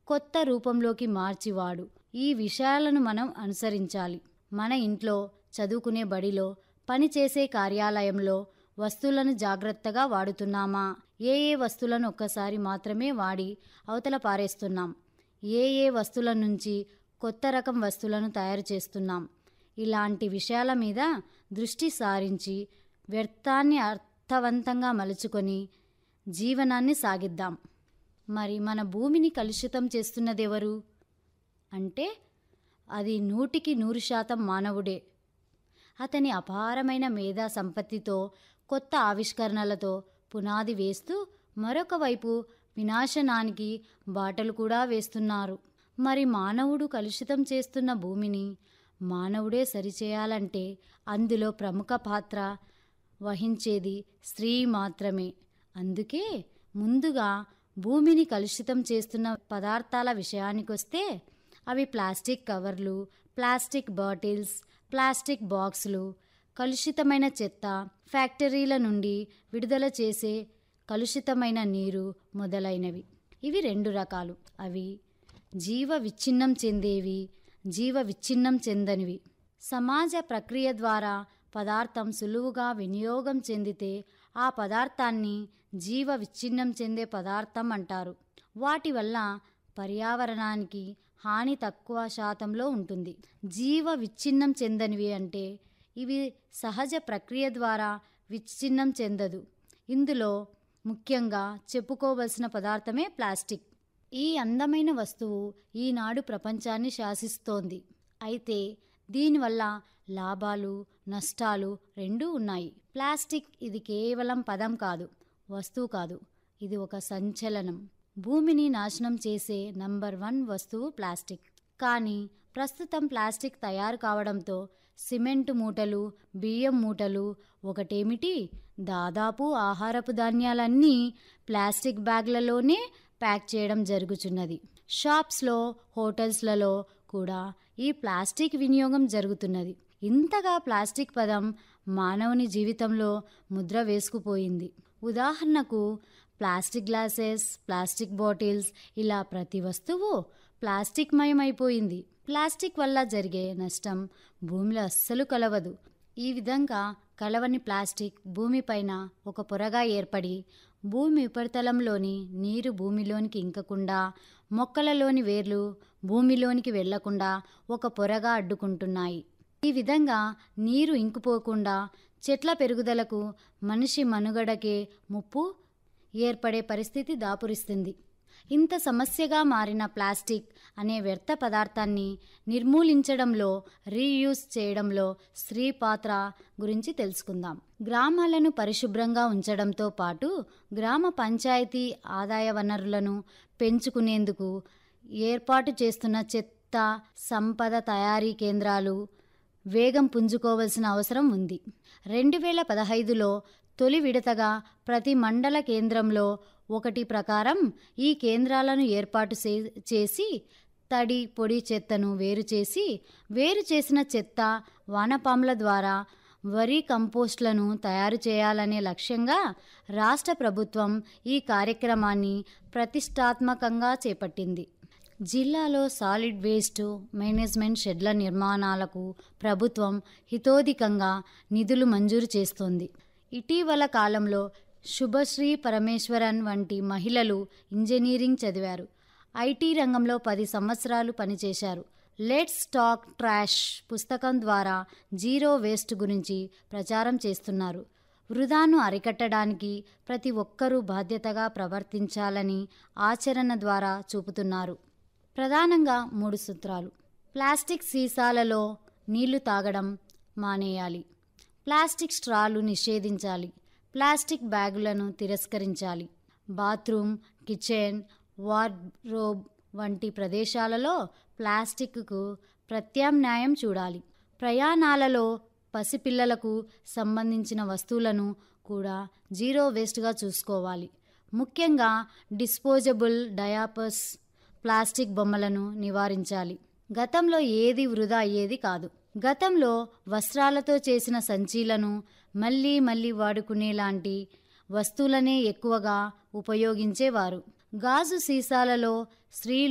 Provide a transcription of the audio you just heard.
కొత్త రూపంలోకి మార్చివాడు ఈ విషయాలను మనం అనుసరించాలి మన ఇంట్లో చదువుకునే బడిలో పనిచేసే కార్యాలయంలో వస్తువులను జాగ్రత్తగా వాడుతున్నామా ఏ ఏ వస్తువులను ఒక్కసారి మాత్రమే వాడి అవతల పారేస్తున్నాం ఏ ఏ వస్తువుల నుంచి కొత్త రకం వస్తువులను తయారు చేస్తున్నాం ఇలాంటి విషయాల మీద దృష్టి సారించి వ్యర్థాన్ని అర్థవంతంగా మలుచుకొని జీవనాన్ని సాగిద్దాం మరి మన భూమిని కలుషితం చేస్తున్నదెవరు అంటే అది నూటికి నూరు శాతం మానవుడే అతని అపారమైన మేధా సంపత్తితో కొత్త ఆవిష్కరణలతో పునాది వేస్తూ మరొక వైపు వినాశనానికి బాటలు కూడా వేస్తున్నారు మరి మానవుడు కలుషితం చేస్తున్న భూమిని మానవుడే సరిచేయాలంటే అందులో ప్రముఖ పాత్ర వహించేది స్త్రీ మాత్రమే అందుకే ముందుగా భూమిని కలుషితం చేస్తున్న పదార్థాల విషయానికొస్తే అవి ప్లాస్టిక్ కవర్లు ప్లాస్టిక్ బాటిల్స్ ప్లాస్టిక్ బాక్సులు కలుషితమైన చెత్త ఫ్యాక్టరీల నుండి విడుదల చేసే కలుషితమైన నీరు మొదలైనవి ఇవి రెండు రకాలు అవి జీవ విచ్ఛిన్నం చెందేవి జీవ విచ్ఛిన్నం చెందనివి సమాజ ప్రక్రియ ద్వారా పదార్థం సులువుగా వినియోగం చెందితే ఆ పదార్థాన్ని జీవ విచ్ఛిన్నం చెందే పదార్థం అంటారు వాటి వల్ల పర్యావరణానికి హాని తక్కువ శాతంలో ఉంటుంది జీవ విచ్ఛిన్నం చెందనివి అంటే ఇవి సహజ ప్రక్రియ ద్వారా విచ్ఛిన్నం చెందదు ఇందులో ముఖ్యంగా చెప్పుకోవలసిన పదార్థమే ప్లాస్టిక్ ఈ అందమైన వస్తువు ఈనాడు ప్రపంచాన్ని శాసిస్తోంది అయితే దీనివల్ల లాభాలు నష్టాలు రెండూ ఉన్నాయి ప్లాస్టిక్ ఇది కేవలం పదం కాదు వస్తువు కాదు ఇది ఒక సంచలనం భూమిని నాశనం చేసే నంబర్ వన్ వస్తువు ప్లాస్టిక్ కానీ ప్రస్తుతం ప్లాస్టిక్ తయారు కావడంతో సిమెంట్ మూటలు బియ్యం మూటలు ఒకటేమిటి దాదాపు ఆహారపు ధాన్యాలన్నీ ప్లాస్టిక్ బ్యాగ్లలోనే ప్యాక్ చేయడం జరుగుతున్నది షాప్స్లో హోటల్స్లలో కూడా ఈ ప్లాస్టిక్ వినియోగం జరుగుతున్నది ఇంతగా ప్లాస్టిక్ పదం మానవుని జీవితంలో ముద్ర వేసుకుపోయింది ఉదాహరణకు ప్లాస్టిక్ గ్లాసెస్ ప్లాస్టిక్ బాటిల్స్ ఇలా ప్రతి వస్తువు ప్లాస్టిక్ మయమైపోయింది ప్లాస్టిక్ వల్ల జరిగే నష్టం భూమిలో అస్సలు కలవదు ఈ విధంగా కలవని ప్లాస్టిక్ భూమిపైన ఒక పొరగా ఏర్పడి భూమి ఉపరితలంలోని నీరు భూమిలోనికి ఇంకకుండా మొక్కలలోని వేర్లు భూమిలోనికి వెళ్లకుండా ఒక పొరగా అడ్డుకుంటున్నాయి ఈ విధంగా నీరు ఇంకిపోకుండా చెట్ల పెరుగుదలకు మనిషి మనుగడకే ముప్పు ఏర్పడే పరిస్థితి దాపురిస్తుంది ఇంత సమస్యగా మారిన ప్లాస్టిక్ అనే వ్యర్థ పదార్థాన్ని నిర్మూలించడంలో రీయూస్ చేయడంలో స్త్రీ పాత్ర గురించి తెలుసుకుందాం గ్రామాలను పరిశుభ్రంగా ఉంచడంతో పాటు గ్రామ పంచాయతీ ఆదాయ వనరులను పెంచుకునేందుకు ఏర్పాటు చేస్తున్న చెత్త సంపద తయారీ కేంద్రాలు వేగం పుంజుకోవలసిన అవసరం ఉంది రెండు వేల పదహైదులో తొలి విడతగా ప్రతి మండల కేంద్రంలో ఒకటి ప్రకారం ఈ కేంద్రాలను ఏర్పాటు చేసి తడి పొడి చెత్తను వేరు చేసి వేరు చేసిన చెత్త వానపాముల ద్వారా వరి కంపోస్ట్లను తయారు చేయాలనే లక్ష్యంగా రాష్ట్ర ప్రభుత్వం ఈ కార్యక్రమాన్ని ప్రతిష్టాత్మకంగా చేపట్టింది జిల్లాలో సాలిడ్ వేస్ట్ మేనేజ్మెంట్ షెడ్ల నిర్మాణాలకు ప్రభుత్వం హితోధికంగా నిధులు మంజూరు చేస్తోంది ఇటీవల కాలంలో శుభశ్రీ పరమేశ్వరన్ వంటి మహిళలు ఇంజనీరింగ్ చదివారు ఐటీ రంగంలో పది సంవత్సరాలు పనిచేశారు లెట్స్ టాక్ ట్రాష్ పుస్తకం ద్వారా జీరో వేస్ట్ గురించి ప్రచారం చేస్తున్నారు వృధాను అరికట్టడానికి ప్రతి ఒక్కరూ బాధ్యతగా ప్రవర్తించాలని ఆచరణ ద్వారా చూపుతున్నారు ప్రధానంగా మూడు సూత్రాలు ప్లాస్టిక్ సీసాలలో నీళ్లు తాగడం మానేయాలి ప్లాస్టిక్ స్ట్రాలు నిషేధించాలి ప్లాస్టిక్ బ్యాగులను తిరస్కరించాలి బాత్రూమ్ కిచెన్ వార్డ్రోబ్ వంటి ప్రదేశాలలో ప్లాస్టిక్కు ప్రత్యామ్నాయం చూడాలి ప్రయాణాలలో పసిపిల్లలకు సంబంధించిన వస్తువులను కూడా జీరో వేస్ట్గా చూసుకోవాలి ముఖ్యంగా డిస్పోజబుల్ డయాపర్స్ ప్లాస్టిక్ బొమ్మలను నివారించాలి గతంలో ఏది వృధా అయ్యేది కాదు గతంలో వస్త్రాలతో చేసిన సంచీలను మళ్ళీ మళ్ళీ వాడుకునేలాంటి వస్తువులనే ఎక్కువగా ఉపయోగించేవారు గాజు సీసాలలో స్త్రీలు